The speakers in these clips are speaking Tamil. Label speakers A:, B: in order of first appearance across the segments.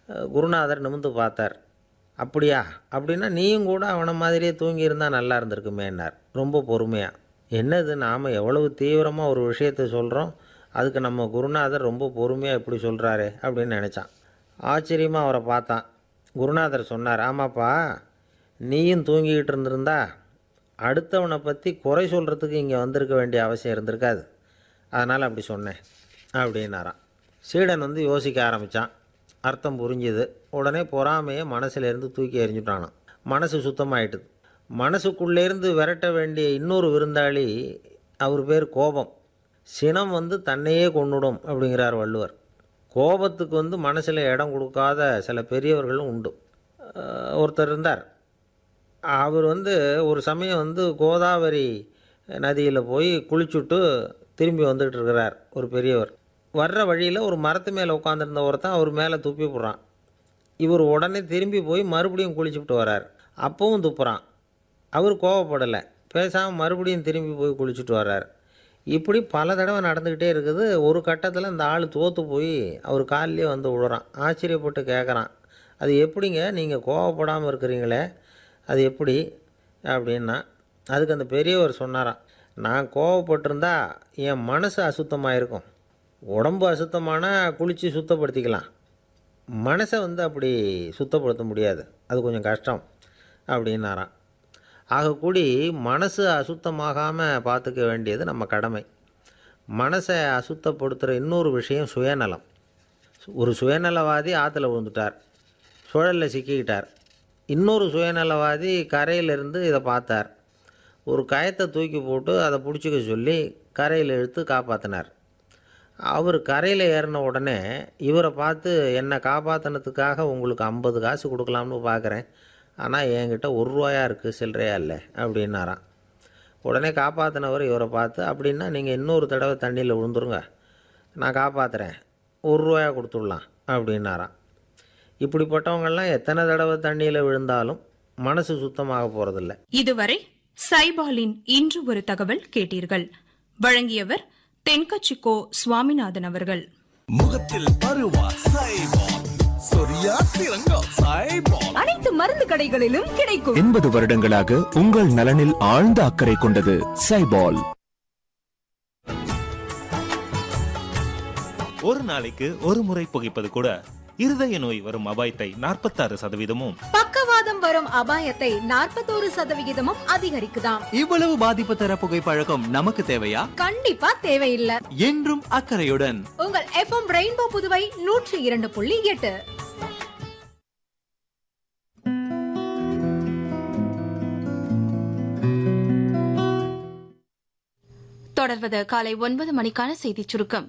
A: அஹ், குருநாதர் நிமிந்து பார்த்தார் அப்படியா அப்படின்னா நீயும் கூட அவனை மாதிரியே தூங்கியிருந்தா நல்லா இருந்திருக்குமேன்னார் ரொம்ப பொறுமையாக என்னது நாம் எவ்வளவு தீவிரமாக ஒரு விஷயத்தை சொல்கிறோம் அதுக்கு நம்ம குருநாதர் ரொம்ப பொறுமையாக இப்படி சொல்கிறாரே அப்படின்னு நினச்சான் ஆச்சரியமாக அவரை பார்த்தான் குருநாதர் சொன்னார் ஆமாப்பா நீயும் தூங்கிக்கிட்டு இருந்திருந்தா அடுத்தவனை பற்றி குறை சொல்கிறதுக்கு இங்கே வந்திருக்க வேண்டிய அவசியம் இருந்திருக்காது அதனால் அப்படி சொன்னேன் அப்படின்னாராம் சீடன் வந்து யோசிக்க ஆரம்பித்தான் அர்த்தம் புரிஞ்சுது உடனே பொறாமையை மனசுலேருந்து தூக்கி எறிஞ்சுட்டானான் மனசு சுத்தமாயிட்டுது மனசுக்குள்ளேருந்து விரட்ட வேண்டிய இன்னொரு விருந்தாளி அவர் பேர் கோபம் சினம் வந்து தன்னையே கொன்னுடும் அப்படிங்கிறார் வள்ளுவர் கோபத்துக்கு வந்து மனசில் இடம் கொடுக்காத சில பெரியவர்களும் உண்டு அஹ் ஒருத்தர் இருந்தார் அவர் வந்து ஒரு சமயம் வந்து கோதாவரி நதியில் போய் குளிச்சுட்டு திரும்பி வந்துட்டு இருக்கிறார் ஒரு பெரியவர் வர்ற வழியில் ஒரு மரத்து மேலே உட்காந்துருந்த ஒருத்தன் அவர் மேலே துப்பி போடுறான் இவர் உடனே திரும்பி போய் மறுபடியும் குளிச்சுட்டு வரார் அப்பவும் துப்புறான் அவர் கோவப்படலை பேசாமல் மறுபடியும் திரும்பி போய் குளிச்சுட்டு வர்றார் இப்படி பல தடவை நடந்துக்கிட்டே இருக்குது ஒரு கட்டத்தில் இந்த ஆள் தோற்று போய் அவர் காலிலே வந்து விழுறான் ஆச்சரியப்பட்டு கேட்குறான் அது எப்படிங்க நீங்கள் கோவப்படாமல் இருக்கிறீங்களே அது எப்படி அப்படின்னா அதுக்கு அந்த பெரியவர் சொன்னாராம் நான் கோவப்பட்டிருந்தா என் மனசு அசுத்தமாக இருக்கும் உடம்பு அசுத்தமானால் குளித்து சுத்தப்படுத்திக்கலாம் மனசை வந்து அப்படி சுத்தப்படுத்த முடியாது அது கொஞ்சம் கஷ்டம் அப்படின்னாராம் ஆகக்கூடி மனசு அசுத்தமாகாமல் பார்த்துக்க வேண்டியது நம்ம கடமை மனசை அசுத்தப்படுத்துகிற இன்னொரு விஷயம் சுயநலம் ஒரு சுயநலவாதி ஆற்றுல விழுந்துட்டார் சுழலில் சிக்கிக்கிட்டார் இன்னொரு சுயநலவாதி கரையிலிருந்து இதை பார்த்தார் ஒரு கயத்தை தூக்கி போட்டு அதை பிடிச்சிக்க சொல்லி கரையில் இழுத்து காப்பாற்றினார் அவர் கரையில் ஏறின உடனே இவரை பார்த்து என்னை காப்பாற்றினதுக்காக உங்களுக்கு ஐம்பது காசு கொடுக்கலாம்னு பார்க்குறேன் ஆனால் என்கிட்ட ஒரு ரூபாயா இருக்குது சில்லறையா இல்லை அப்படின்னாராம் உடனே காப்பாற்றினவர் இவரை பார்த்து அப்படின்னா நீங்கள் இன்னொரு தடவை தண்ணியில் விழுந்துருங்க நான் காப்பாற்றுறேன் ஒரு ரூபாயா கொடுத்துடலாம் அப்படின்னாராம் இப்படிப்பட்டவங்கெல்லாம் எத்தனை தடவை தண்ணியில் விழுந்தாலும் மனசு சுத்தமாக போகிறதில்ல
B: இதுவரை சைபாலின் இன்று ஒரு தகவல் கேட்டீர்கள் வழங்கியவர் தென்கச்சிக்கோ சுவாமிநாதன் அவர்கள்
C: முகத்தில் பருவா சைபால் சொரியா சிறங்கா சைபால்
D: அனைத்து மருந்து கடைகளிலும் கிடைக்கும்
E: எண்பது வருடங்களாக உங்கள் நலனில் ஆழ்ந்த அக்கறை கொண்டது சைபால்
F: ஒரு நாளைக்கு ஒரு முறை புகைப்பது கூட இருதய நோய் வரும் அபாயத்தை நாற்பத்தாறு சதவீதமும்
D: பக்கவாதம் வரும் அபாயத்தை நாற்பத்தோரு சதவிகிதமும் அதிகரிக்குதாம்
G: இவ்வளவு பாதிப்பு தர புகைப்பழக்கம் நமக்கு தேவையா
D: கண்டிப்பா தேவையில்லை
G: என்றும் அக்கறையுடன்
D: உங்கள் எஃப்எம் ரெயின்போ புதுவை நூற்றி இரண்டு புள்ளி எட்டு
B: தொடர்வது காலை ஒன்பது மணிக்கான செய்திச் சுருக்கம்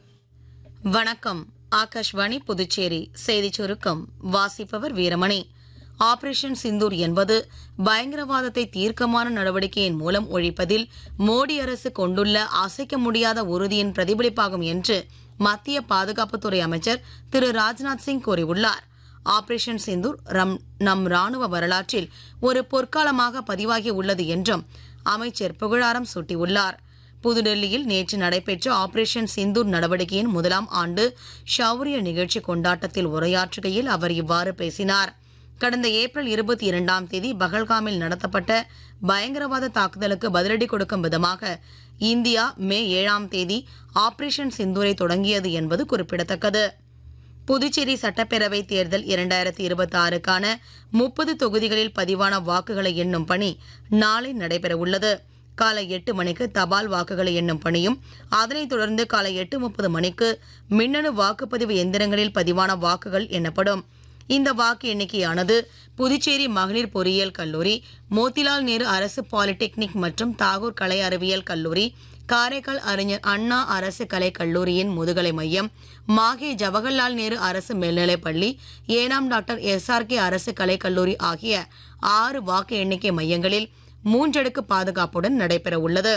H: வணக்கம் ஆகாஷ்வாணி புதுச்சேரி செய்திச் சுருக்கம் வாசிப்பவர் வீரமணி ஆபரேஷன் சிந்தூர் என்பது பயங்கரவாதத்தை தீர்க்கமான நடவடிக்கையின் மூலம் ஒழிப்பதில் மோடி அரசு கொண்டுள்ள அசைக்க முடியாத உறுதியின் பிரதிபலிப்பாகும் என்று மத்திய பாதுகாப்புத்துறை அமைச்சர் திரு ராஜ்நாத் சிங் கூறியுள்ளார் ஆபரேஷன் சிந்தூர் ரம் நம் ராணுவ வரலாற்றில் ஒரு பொற்காலமாக பதிவாகி உள்ளது என்றும் அமைச்சர் புகழாரம் சூட்டியுள்ளார் புதுடெல்லியில் நேற்று நடைபெற்ற ஆபரேஷன் சிந்தூர் நடவடிக்கையின் முதலாம் ஆண்டு ஷௌரிய நிகழ்ச்சி கொண்டாட்டத்தில் உரையாற்றுகையில் அவர் இவ்வாறு பேசினார் கடந்த ஏப்ரல் இருபத்தி இரண்டாம் தேதி பகல்காமில் நடத்தப்பட்ட பயங்கரவாத தாக்குதலுக்கு பதிலடி கொடுக்கும் விதமாக இந்தியா மே ஏழாம் தேதி ஆபரேஷன் சிந்தூரை தொடங்கியது என்பது குறிப்பிடத்தக்கது புதுச்சேரி சட்டப்பேரவை தேர்தல் இரண்டாயிரத்தி இருபத்தி ஆறுக்கான முப்பது தொகுதிகளில் பதிவான வாக்குகளை எண்ணும் பணி நாளை நடைபெறவுள்ளது காலை எட்டு மணிக்கு தபால் வாக்குகளை எண்ணும் பணியும் அதனைத் தொடர்ந்து காலை எட்டு முப்பது மணிக்கு மின்னணு வாக்குப்பதிவு எந்திரங்களில் பதிவான வாக்குகள் எண்ணப்படும் இந்த வாக்கு எண்ணிக்கையானது புதுச்சேரி மகளிர் பொறியியல் கல்லூரி மோத்திலால் நேரு அரசு பாலிடெக்னிக் மற்றும் தாகூர் கலை அறிவியல் கல்லூரி காரைக்கால் அறிஞர் அண்ணா அரசு கலைக் கல்லூரியின் முதுகலை மையம் மாகே ஜவஹர்லால் நேரு அரசு மேல்நிலைப் பள்ளி ஏனாம் டாக்டர் எஸ்ஆர்கே அரசு கலைக் கல்லூரி ஆகிய ஆறு வாக்கு எண்ணிக்கை மையங்களில் மூன்றடுக்கு பாதுகாப்புடன் நடைபெற உள்ளது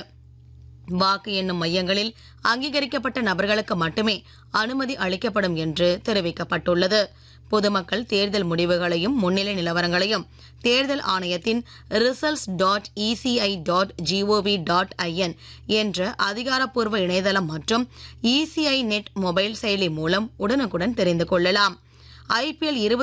H: வாக்கு எண்ணும் மையங்களில் அங்கீகரிக்கப்பட்ட நபர்களுக்கு மட்டுமே அனுமதி அளிக்கப்படும் என்று தெரிவிக்கப்பட்டுள்ளது பொதுமக்கள் தேர்தல் முடிவுகளையும் முன்னிலை நிலவரங்களையும் தேர்தல் ஆணையத்தின் results dot ECI dot GOV dot IN என்ற அதிகாரப்பூர்வ இணையதளம் மற்றும் இசிஐ நெட் மொபைல் செயலி மூலம் உடனுக்குடன் தெரிந்து கொள்ளலாம் ஐபிஎல் இருபது